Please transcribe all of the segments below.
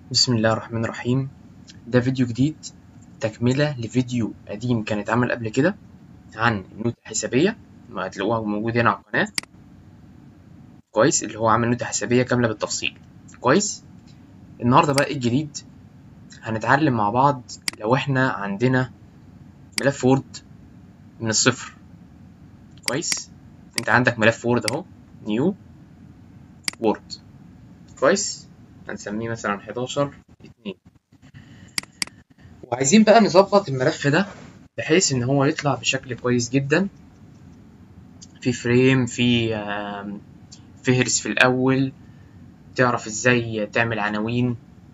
بسم الله الرحمن الرحيم ده فيديو جديد تكملة لفيديو قديم كان اتعمل قبل كده عن النوتة الحسابية ما هتلاقوها موجود هنا على القناة كويس اللي هو عامل نوتة حسابية كاملة بالتفصيل كويس النهاردة بقى إيه الجديد هنتعلم مع بعض لو احنا عندنا ملف وورد من الصفر كويس انت عندك ملف وورد اهو نيو وورد كويس هنسميه مثلا 11 2 وعايزين بقى نظبط الملف ده بحيث ان هو يطلع بشكل كويس جدا في فريم في آم، فهرس في الاول تعرف ازاي تعمل عناوين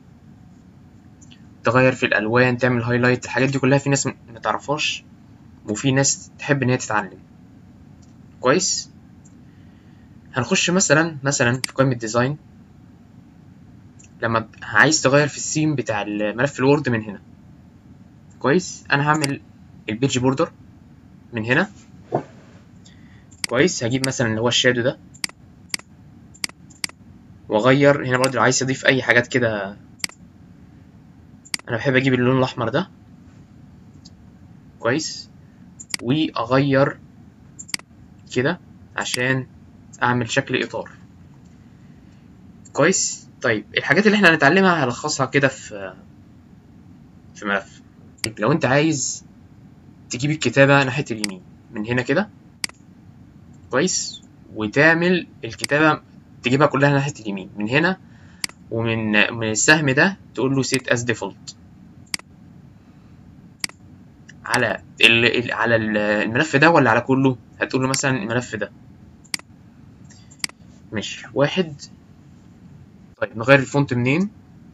تغير في الالوان تعمل هايلايت الحاجات دي كلها في ناس ما تعرفهاش وفي ناس تحب ان هي تتعلم كويس هنخش مثلا مثلا في قائمة ديزاين لما عايز تغير في السيم بتاع الملف الوورد من هنا كويس انا هعمل البيج بوردر من هنا كويس هجيب مثلا اللي هو الشادو ده واغير هنا برضه لو عايز اضيف اي حاجات كده انا بحب اجيب اللون الاحمر ده كويس واغير كده عشان اعمل شكل اطار كويس طيب الحاجات اللي احنا هنتعلمها هلخصها كده في في ملف طيب لو انت عايز تجيب الكتابة ناحية اليمين من هنا كده كويس وتعمل الكتابة تجيبها كلها ناحية اليمين من هنا ومن من السهم ده تقول له set as default على ال ال على ال- الملف ده ولا على كله هتقول له مثلا الملف ده ماشي واحد طيب نغير الفونت منين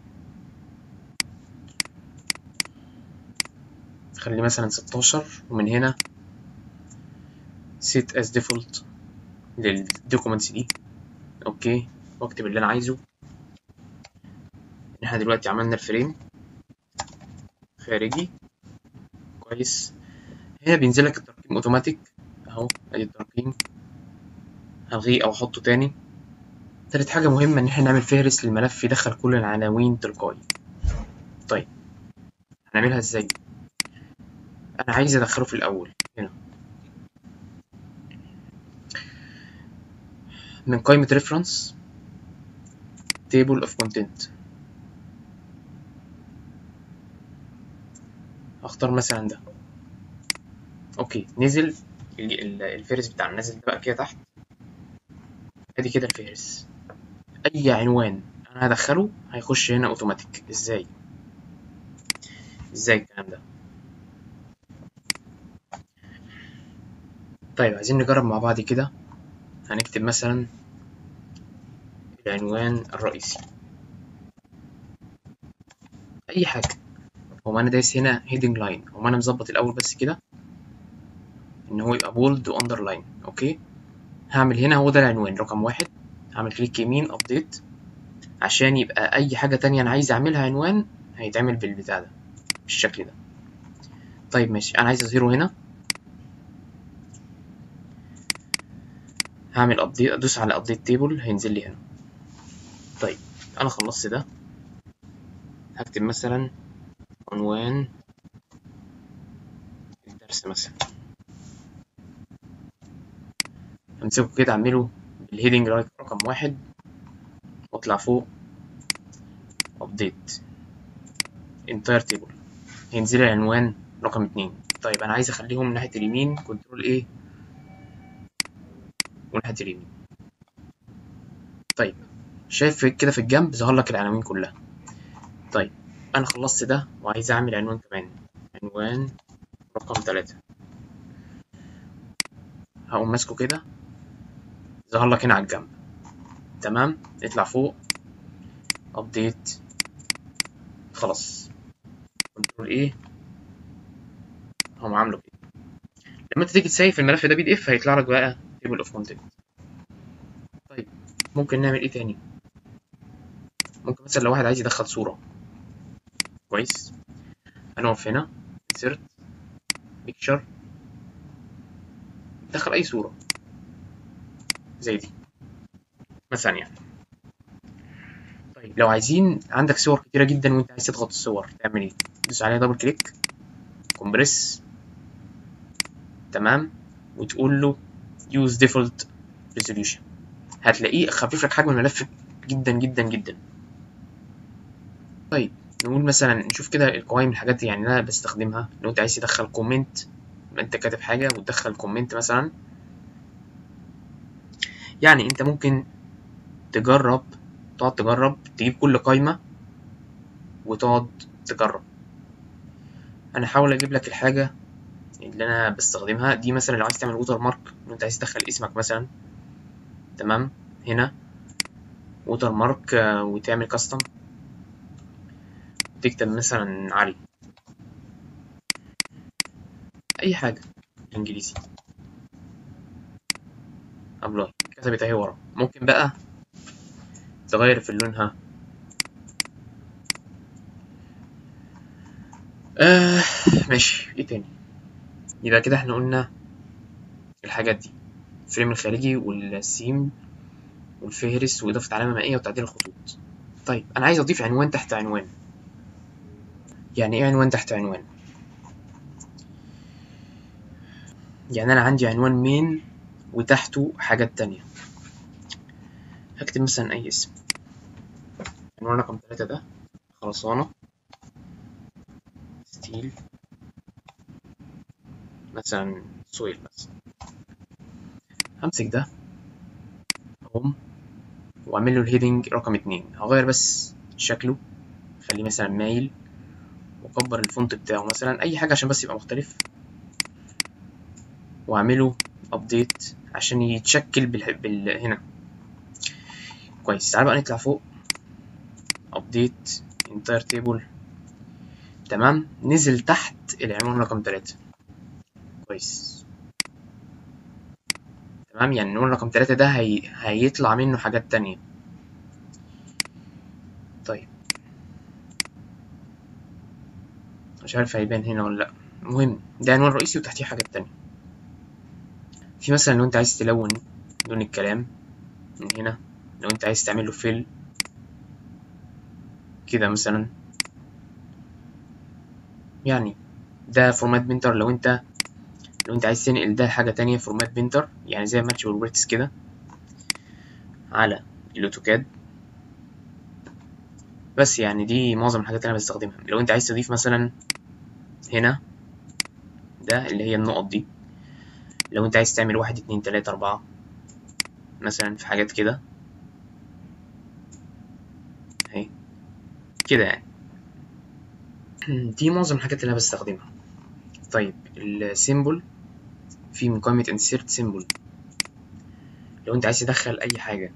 خليه مثلا 16 ومن هنا set as default للدوكيومنتس دي اوكي واكتب اللي انا عايزه احنا دلوقتي عملنا الفريم خارجي كويس هنا بينزل لك الترقيم اوتوماتيك اهو ادي الترقيم هلغيه او احطه تاني تالت حاجة مهمة ان احنا نعمل فهرس للملف يدخل كل العناوين تلقائي طيب هنعملها ازاي انا عايز ادخله في الاول هنا من قائمة reference table of content هختار مثلا ده اوكي نزل ال- ال- الفهرس بتاعنا نزل ده بقى كده تحت ادي كده الفهرس اي عنوان انا هدخله هيخش هنا اوتوماتيك ازاي ازاي الكلام ده طيب عايزين نجرب مع بعض كده هنكتب مثلا العنوان الرئيسي اي حاجه هو انا دايس هنا heading line هو انا مظبط الاول بس كده ان هو يبقى bold واندرلاين اوكي هعمل هنا هو ده العنوان رقم واحد هعمل كليك يمين ابديت عشان يبقى اي حاجه تانية انا عايز اعملها عنوان هيتعمل بالبتاع ده بالشكل ده طيب ماشي انا عايز اظهره هنا هعمل ابديت ادوس على ابديت تيبل هينزل لي هنا طيب انا خلصت ده هكتب مثلا عنوان الدرس مثلا همسكه كده اعمله بالهيدنج رايت رقم واحد واطلع فوق ابديت انتاير تيبل هينزل لي العنوان رقم اتنين طيب انا عايز اخليهم من ناحية اليمين كنترول ايه وناحية اليمين طيب شايف في- كده في الجنب ظهر لك العناوين كلها طيب انا خلصت ده وعايز اعمل عنوان كمان عنوان رقم تلاتة هقوم ماسكه كده ظهر لك هنا على الجنب تمام اطلع فوق ابديت خلاص كنترول ايه هم عامله كده لما انت تيجي تسيف الملف ده بي دي اف هيطلع لك بقى تيبل اوف كونتنت طيب ممكن نعمل ايه تاني ممكن مثلا لو واحد عايز يدخل صورة كويس هنقف هنا insert picture دخل اي صورة زي دي مثلا يعني طيب لو عايزين عندك صور كتيرة جدا وانت عايز تضغط الصور تعمل ايه تدوس عليها دبل كليك كومبريس تمام وتقول له use default resolution هتلاقيه خفف لك حجم الملف جدا جدا جدا طيب نقول مثلا نشوف كده القوائم الحاجات يعني انا بستخدمها لو انت عايز تدخل كومنت انت كاتب حاجه وتدخل كومنت مثلا يعني انت ممكن تجرب تقعد تجرب تجيب كل قايمه وتقعد تجرب انا هحاول اجيب لك الحاجه اللي انا بستخدمها دي مثلا لو عايز تعمل ووتر مارك لو انت عايز تدخل اسمك مثلا تمام هنا ووتر مارك وتعمل كاستم تكتب مثلا علي اي حاجه انجليزي ابلاي كتبت اهي ورا ممكن بقى تغير في لونها آه ماشي ايه تاني يبقى كده احنا قلنا الحاجات دي الفريم الخارجي والسيم والفهرس وإضافة علامة مائية وتعديل الخطوط طيب أنا عايز أضيف عنوان تحت عنوان يعني إيه عنوان تحت عنوان؟ يعني أنا عندي عنوان مين وتحته حاجات تانية هكتب مثلا أي اسم عنوان رقم تلاتة ده خرسانة ستيل مثلا سويل مثلا همسك ده هوم واعمل له الهيدنج رقم اتنين هغير بس شكله خليه مثلا مايل واكبر الفونت بتاعه مثلا اي حاجه عشان بس يبقى مختلف واعمله ابديت عشان يتشكل بال... بال... هنا كويس تعال بقى نطلع فوق ابديت انتاير تيبل تمام نزل تحت العنوان رقم تلاتة كويس تمام يعني العنوان رقم تلاتة ده هي... هيطلع منه حاجات تانية طيب مش عارف هيبان هنا ولا لأ المهم ده عنوان رئيسي وتحتيه حاجات تانية في مثلا لو انت عايز تلون لون الكلام من هنا لو انت عايز تعمل له فيل كده مثلا يعني ده فورمات بنتر لو انت لو انت عايز تنقل ده حاجة تانية فورمات بنتر يعني زي ماتش والورتس كده على الاوتوكاد بس يعني دي معظم الحاجات اللي انا بستخدمها لو انت عايز تضيف مثلا هنا ده اللي هي النقط دي لو انت عايز تعمل واحد اتنين تلاتة اربعة مثلا في حاجات كده اهي كده يعني دي معظم الحاجات اللي انا بستخدمها طيب السيمبل في من قائمة insert symbol لو انت عايز تدخل اي حاجة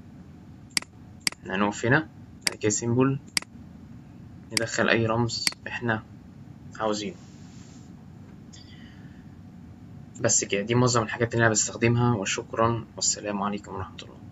هنقف هنا بعد كده symbol ندخل اي رمز احنا عاوزينه بس كده دي معظم الحاجات اللي انا بستخدمها وشكرا والسلام عليكم ورحمة الله